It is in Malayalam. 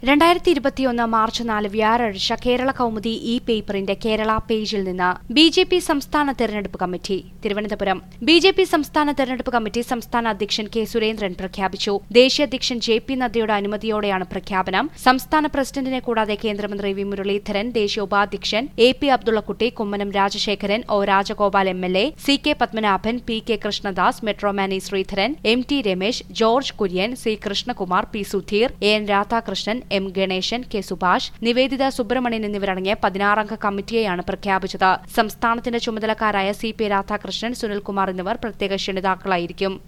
രണ്ടായിരത്തി ഇരുപത്തിയൊന്ന് മാർച്ച് നാല് വ്യാഴാഴ്ച കേരള കൗമുദി ഇ പേപ്പറിന്റെ കേരള പേജിൽ നിന്ന് ബി ജെ പി സംസ്ഥാന തെരഞ്ഞെടുപ്പ് committee Thiruvananthapuram B J P സംസ്ഥാന തെരഞ്ഞെടുപ്പ് കമ്മിറ്റി സംസ്ഥാന അധ്യക്ഷൻ കെ സുരേന്ദ്രൻ പ്രഖ്യാപിച്ചു ദേശീയ അധ്യക്ഷൻ ജെ പി നദ്ദയുടെ അനുമതിയോടെയാണ് പ്രഖ്യാപനം സംസ്ഥാന പ്രസിഡന്റിനെ കൂടാതെ കേന്ദ്രമന്ത്രി വി മുരളീധരൻ ദേശീയ ഉപാധ്യക്ഷൻ A P Abdullakutty Kummanam Rajasekharan O Rajagopal M L A C K Padmanabhan P K Krishnadas metroman E Sreedharan M T Ramesh George Kurian C Krishnakumar P Sudheer A N Radhakrishnan M Ganesan K Subhash Nivedita Subramanian എന്നിവരടങ്ങിയ പതിനാറംഗ കമ്മിറ്റിയെയാണ് പ്രഖ്യാപിച്ചത് സംസ്ഥാനത്തിന്റെ ചുമതലക്കാരായ സി പി രാധാകൃഷ്ണൻ സുനിൽകുമാർ എന്നിവർ പ്രത്യേക ക്ഷണിതാക്കളായിരിക്കും